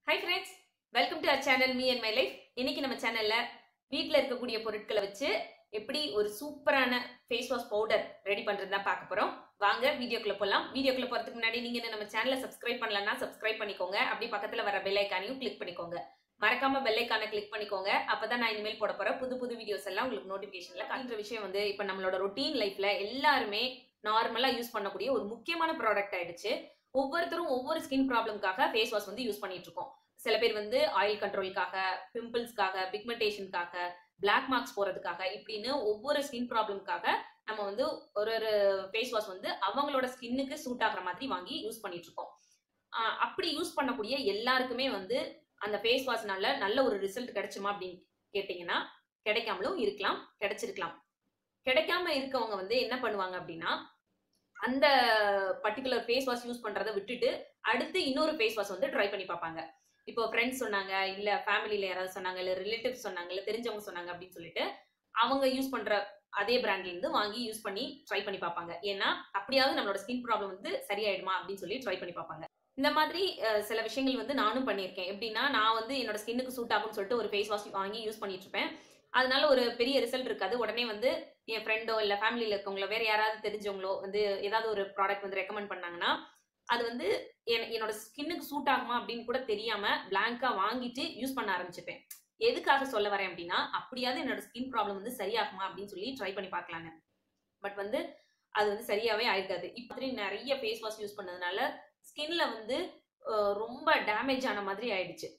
high friends welcome to our channel me and my life இன்னைக்கு நம்ம சேனல்ல வீட்டில் இருக்கக்கூடிய பொருட்களை வச்சு எப்படி ஒரு சூப்பரான ஃபேஸ் வாஷ் பவுடர் ரெடி பண்றது தான் பார்க்க போறோம் வாங்க வீடியோக்குள்ள போகலாம் வீடியோக்குள்ள போறதுக்கு முன்னாடி நீங்க இன்னும் நம்ம சேனலை சப்ஸ்கிரைப் பண்ணலன்னா சப்ஸ்கிரைப் பண்ணிக்கோங்க அப்படி பக்கத்துல வர பெல் ஐக்கானையும் கிளிக் பண்ணிக்கோங்க மறக்காம பெல் ஐக்கானை கிளிக் பண்ணிக்கோங்க அப்பதான் நான் இனிமேல் போட போற புது புது வீடியோஸ் எல்லாம் உங்களுக்கு நோட்டிபிகேஷன்ல காட்டுற விஷயம் வந்து இப்போ நம்மளோட ரொட்டீன் லைஃப்ல எல்லாருமே நார்மலா யூஸ் பண்ணக்கூடிய ஒரு முக்கியமான ப்ராடக்ட் ஆயிடுச்சு ஒவ்வொருத்தரும் ஒவ்வொரு ஸ்கின் ப்ராப்ளம்காக ஃபேஸ் வாஷ் வந்து யூஸ் பண்ணிட்டு இருக்கோம் சில பேர் வந்து ஆயில் கண்ட்ரோலுக்காக பிம்பிள்ஸ்க்காக பிக்மெண்டேஷனுக்காக பிளாக் மார்க்ஸ் போறதுக்காக இப்படின்னு ஒவ்வொரு ஸ்கின் ப்ராப்ளம்காக நம்ம வந்து ஒரு ஒரு ஃபேஸ் வாஷ் வந்து அவங்களோட ஸ்கின்னுக்கு சூட் ஆகுற மாதிரி வாங்கி யூஸ் பண்ணிட்டு இருக்கோம் ஆஹ் அப்படி யூஸ் பண்ணக்கூடிய எல்லாருக்குமே வந்து அந்த ஃபேஸ் வாஷ்னால நல்ல ஒரு ரிசல்ட் கிடைச்சுமா அப்படின்னு கேட்டிங்கன்னா கிடைக்காமலும் இருக்கலாம் கிடைச்சிருக்கலாம் கிடைக்காம இருக்கவங்க வந்து என்ன பண்ணுவாங்க அப்படின்னா அந்த பர்டிகுலர் ஃபேஸ் வாஷ் யூஸ் பண்றதை விட்டுட்டு அடுத்து இன்னொரு ஃபேஸ் வாஷ் வந்து ட்ரை பண்ணி பார்ப்பாங்க இப்போ ஃப்ரெண்ட்ஸ் சொன்னாங்க இல்ல ஃபேமிலியில யாராவது சொன்னாங்க இல்ல ரிலேட்டிவ்ஸ் சொன்னாங்க இல்ல தெரிஞ்சவங்க சொன்னாங்க அப்படின்னு சொல்லிட்டு அவங்க யூஸ் பண்ற அதே பிராண்ட்ல இருந்து வாங்கி யூஸ் பண்ணி ட்ரை பண்ணி பார்ப்பாங்க ஏன்னா அப்படியாவது நம்மளோட ஸ்கின் ப்ராப்ளம் வந்து சரியாயிடுமா அப்படின்னு சொல்லி ட்ரை பண்ணி பார்ப்பாங்க இந்த மாதிரி அஹ், சில விஷயங்கள் வந்து நானும் பண்ணியிருக்கேன் எப்படின்னா நான் வந்து என்னோட ஸ்கின்னுக்கு சூட் ஆகும்னு சொல்லிட்டு ஒரு ஃபேஸ் வாஷ் வாங்கி யூஸ் பண்ணிட்டு இருப்பேன் அதனால ஒரு பெரிய ரிசல்ட் இருக்காது உடனே வந்து என் ஃப்ரெண்டோ இல்ல ஃபேமிலியில இருக்கவங்களோ வேற யாராவது தெரிஞ்சவங்களோ வந்து ஏதாவது ஒரு ப்ராடக்ட் வந்து ரெக்கமெண்ட் பண்ணாங்கன்னா அது வந்து என்- என்னோட ஸ்கின்னுக்கு சூட் ஆகுமா அப்படின்னு கூட தெரியாம பிளாங்கா வாங்கிட்டு யூஸ் பண்ண ஆரம்பிச்சிருப்பேன் எதுக்காக சொல்ல வரேன் அப்படின்னா அப்படியாவது என்னோட ஸ்கின் ப்ராப்ளம் வந்து சரியாகுமா அப்படின்னு சொல்லி ட்ரை பண்ணி பார்க்கலான்னு பட் வந்து அது வந்து சரியாவே ஆயிருக்காது இப்போ மாதிரி நிறைய ஃபேஸ் வாஷ் யூஸ் பண்ணதுனால ஸ்கின்ல வந்து அஹ், ரொம்ப டேமேஜ் ஆன மாதிரி ஆயிடுச்சு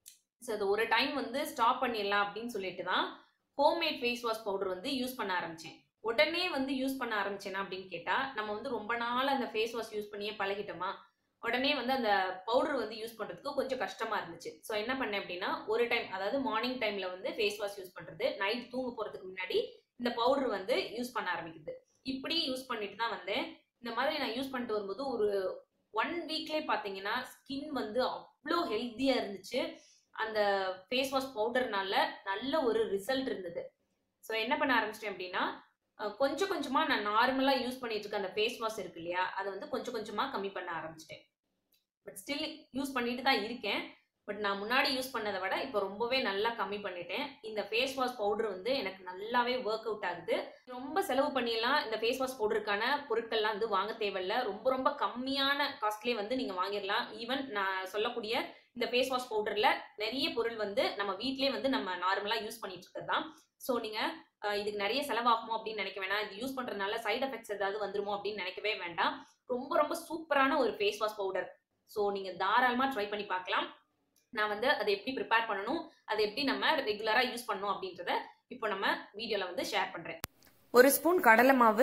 ஸோ அது ஒரு டைம் வந்து ஸ்டாப் பண்ணிடலாம் அப்படின்னு சொல்லிட்டு தான் ஹோம்மேட் ஃபேஸ் வாஷ் பவுடர் வந்து யூஸ் பண்ண ஆரம்பிச்சேன் உடனே வந்து யூஸ் பண்ண ஆரம்பிச்சேனா அப்படின்னு கேட்டா நம்ம வந்து ரொம்ப நாள் அந்த ஃபேஸ் வாஷ் யூஸ் பண்ணியே பழகிட்டோமா உடனே வந்து அந்த பவுடர் வந்து யூஸ் பண்றதுக்கு கொஞ்சம் கஷ்டமா இருந்துச்சு ஸோ என்ன பண்ணேன் அப்படின்னா ஒரு டைம் அதாவது மார்னிங் டைம்ல வந்து ஃபேஸ் வாஷ் யூஸ் பண்றது நைட் தூங்க போறதுக்கு முன்னாடி இந்த பவுடர் வந்து யூஸ் பண்ண ஆரம்பிக்குது இப்படி யூஸ் பண்ணிட்டு தான் வந்தேன் இந்த மாதிரி நான் யூஸ் பண்ணிட்டு வரும்போது ஒரு ஒன் வீக்லேயே பார்த்தீங்கன்னா ஸ்கின் வந்து அவ்வளோ ஹெல்த்தியா இருந்துச்சு அந்த ஃபேஸ் வாஷ் பவுடர்னால நல்ல ஒரு ரிசல்ட் இருந்தது ஸோ என்ன பண்ண ஆரம்பிச்சிட்டேன் அப்படின்னா அஹ், கொஞ்சம் கொஞ்சமா நான் நார்மலா யூஸ் பண்ணிட்டு இருக்க அந்த ஃபேஸ் வாஷ் இருக்கு இல்லையா அதை வந்து கொஞ்சம் கொஞ்சமா கம்மி பண்ண ஆரம்பிச்சிட்டேன் பட் ஸ்டில் யூஸ் பண்ணிட்டு தான் இருக்கேன் பட் நான் முன்னாடி யூஸ் பண்ணதை விட இப்போ ரொம்பவே நல்லா கம்மி பண்ணிட்டேன் இந்த ஃபேஸ் வாஷ் பவுடர் வந்து எனக்கு நல்லாவே ஒர்க் அவுட் ஆகுது ரொம்ப செலவு பண்ணிடலாம் இந்த ஃபேஸ் வாஷ் பவுடருக்கான பொருட்கள்லாம் வந்து வாங்க தேவையில்ல ரொம்ப ரொம்ப கம்மியான காஸ்ட்லேயே வந்து நீங்க வாங்கிடலாம் ஈவன் நான் சொல்லக்கூடிய இந்த ஃபேஸ் வாஷ் பவுடர்ல நிறைய பொருள் வந்து நம்ம வீட்லயே வந்து நம்ம நார்மலா யூஸ் பண்ணிட்டு இருக்கிறது தான் ஸோ நீங்க அஹ், இதுக்கு நிறைய செலவாகுமோ அப்படின்னு நினைக்க வேணாம் இது யூஸ் பண்றதுனால சைடு எஃபெக்ட்ஸ் ஏதாவது வந்துருமோ அப்படின்னு நினைக்கவே வேண்டாம் ரொம்ப ரொம்ப சூப்பரான ஒரு ஃபேஸ் வாஷ் பவுடர் ஸோ நீங்க தாராளமா ட்ரை பண்ணி பார்க்கலாம் நான் வந்து அதை எப்படி ப்ரிப்பேர் பண்ணணும் அதை எப்படி நம்ம ரெகுலரா யூஸ் பண்ணணும் அப்படின்றத இப்போ நம்ம வீடியோல வந்து ஷேர் பண்றேன் ஒரு ஸ்பூன் கடலை மாவு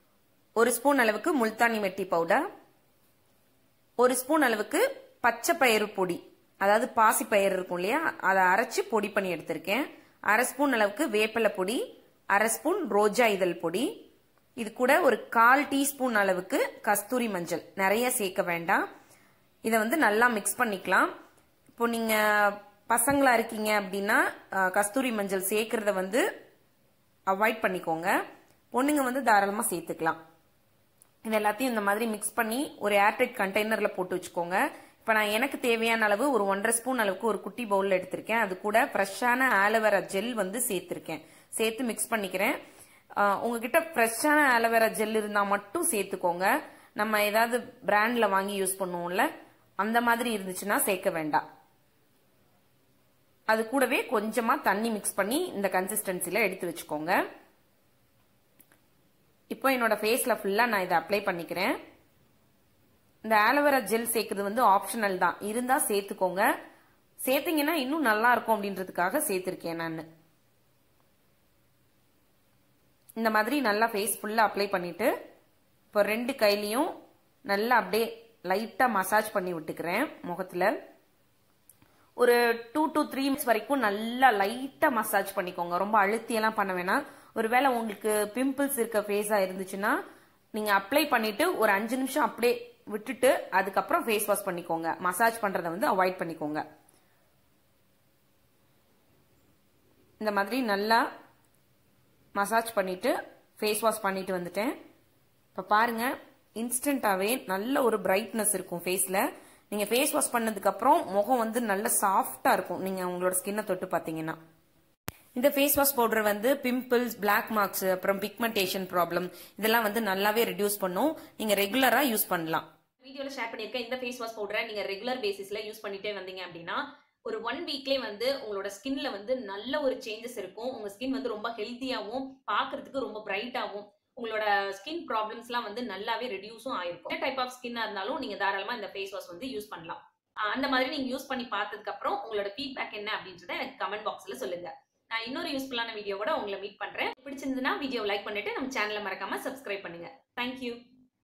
ஒரு ஸ்பூன் அளவுக்கு முல்தானி மெட்டி பவுடர் ஒரு ஸ்பூன் அளவுக்கு பச்சை பயிறு பொடி அதாவது பாசி பயிர் இருக்கும் இல்லையா அதை அரைச்சு பொடி பண்ணி எடுத்திருக்கேன் அரை ஸ்பூன் அளவுக்கு வேப்பிலை பொடி அரை ஸ்பூன் ரோஜா இதழ் பொடி இது கூட ஒரு கால் டீஸ்பூன் அளவுக்கு கஸ்தூரி மஞ்சள் நிறைய சேர்க்க வேண்டாம் இதை வந்து நல்லா மிக்ஸ் பண்ணிக்கலாம் இப்போ நீங்க பசங்களா இருக்கீங்க அப்படின்னா அஹ், கஸ்தூரி மஞ்சள் சேர்க்கறத வந்து அவாய்ட் பண்ணிக்கோங்க பொண்ணுங்க வந்து தாராளமாக சேர்த்துக்கலாம் இது எல்லாத்தையும் இந்த மாதிரி மிக்ஸ் பண்ணி ஒரு ஏர்டைட் கண்டெய்னர்ல போட்டு வச்சுக்கோங்க இப்போ நான் எனக்கு தேவையான அளவு ஒரு ஒன்றரை ஸ்பூன் அளவுக்கு ஒரு குட்டி பவுல்ல எடுத்திருக்கேன் அது கூட ஃப்ரெஷ்ஷான ஆலோவேரா ஜெல் வந்து சேர்த்திருக்கேன் சேர்த்து மிக்ஸ் பண்ணிக்கிறேன் ஆஹ் உங்ககிட்ட ஃப்ரெஷ்ஷான ஆலோவேரா ஜெல் இருந்தால் மட்டும் சேர்த்துக்கோங்க நம்ம ஏதாவது பிராண்ட்ல வாங்கி யூஸ் பண்ணுவோம்ல அந்த மாதிரி இருந்துச்சுன்னா சேர்க்க வேண்டாம் அது கூடவே கொஞ்சமா தண்ணி மிக்ஸ் பண்ணி இந்த கன்சிஸ்டன்சில எடுத்து வச்சுக்கோங்க இப்போ என்னோட ஃபேஸ்ல ஃபுல்லா நான் இதை அப்ளை பண்ணிக்கிறேன் இந்த ஆலோவேரா ஜெல் சேர்க்கறது வந்து ஆப்ஷனல் தான் இருந்தா சேர்த்துக்கோங்க சேர்த்தீங்கன்னா இன்னும் நல்லா இருக்கும் அப்படின்றதுக்காக சேர்த்திருக்கேன் நான் இந்த மாதிரி நல்லா ஃபேஸ் ஃபுல்லா அப்ளை பண்ணிட்டு இப்போ ரெண்டு கையிலையும் நல்லா அப்படியே லைட்டா மசாஜ் பண்ணி விட்டுக்கிறேன் முகத்துல ஒரு டூ டு த்ரீ மினிட்ஸ் வரைக்கும் நல்லா லைட்டா மசாஜ் பண்ணிக்கோங்க ரொம்ப அழுத்தியெல்லாம் பண்ண வேணாம் ஒருவேளை உங்களுக்கு பிம்பிள்ஸ் இருக்க ஃபேஸா இருந்துச்சுன்னா நீங்க அப்ளை பண்ணிட்டு ஒரு அஞ்சு நிமிஷம் அப்படியே விட்டுட்டு அதுக்கப்புறம் ஃபேஸ் வாஷ் பண்ணிக்கோங்க மசாஜ் பண்றதை வந்து அவாய்ட் பண்ணிக்கோங்க இந்த மாதிரி நல்லா மசாஜ் பண்ணிட்டு ஃபேஸ் வாஷ் பண்ணிட்டு வந்துட்டேன் இப்போ பாருங்க இன்ஸ்டன்டாவே நல்ல ஒரு பிரைட்னஸ் இருக்கும் ஃபேஸ்ல நீங்க ஃபேஸ் வாஷ் பண்ணதுக்கு அப்புறம் முகம் வந்து நல்ல சாஃப்டா இருக்கும் நீங்க உங்களோட ஸ்கின்னை தொட்டு பாத்தீங்கன்னா இந்த ஃபேஸ் வாஷ் பவுடர் வந்து பிம்பிள்ஸ் பிளாக் மார்க்ஸ் அப்புறம் பிக்மெண்டேஷன் ப்ராப்ளம் இதெல்லாம் வந்து நல்லாவே ரெடியூஸ் பண்ணும் நீங்க ரெகுலரா யூஸ் பண்ணலாம் வீடியோல ஷேர் பண்ணிருக்க இந்த ஃபேஸ் வாஷ் பவுடரை நீங்க ரெகுலர் பேசிஸ்ல யூஸ் பண்ணிட்டே வந்தீங்க அப்படின்னா ஒரு ஒன் வீக்லயே வந்து உங்களோட ஸ்கின்ல வந்து நல்ல ஒரு சேஞ்சஸ் இருக்கும் உங்க ஸ்கின் வந்து ரொம்ப ஹெல்த்தியாவும் பார்க்கிறதுக்கு ரொம்ப பிரைட்டாவும் உங்களோட ஸ்கின் ப்ராப்ளம்ஸ்லாம் வந்து நல்லாவே ரெடியூஸும் ஆயிருக்கும் என்ன டைப் ஆஃப் ஸ்கின்னா இருந்தாலும் நீங்க தாராளமா இந்த ஃபேஸ் வாஷ் வந்து யூஸ் பண்ணலாம் ஆஹ் அந்த மாதிரி நீங்க யூஸ் பண்ணி பார்த்ததுக்கு அப்புறம் உங்களோட ஃபீட்பேக் என்ன அப்படின்றத எனக்கு கமெண்ட் பாக்ஸ்ல சொல்லுங்க நான் இன்னொரு யூஸ்ஃபுல்லான வீடியோவோட உங்களை மீட் பண்றேன் பிடிச்சிருந்ததுன்னா வீடியோ லைக் பண்ணிட்டு நம்ம சேனலை மறக்காம சப்ஸ்கிரைப் பண்ணுங்க தேங்க்யூ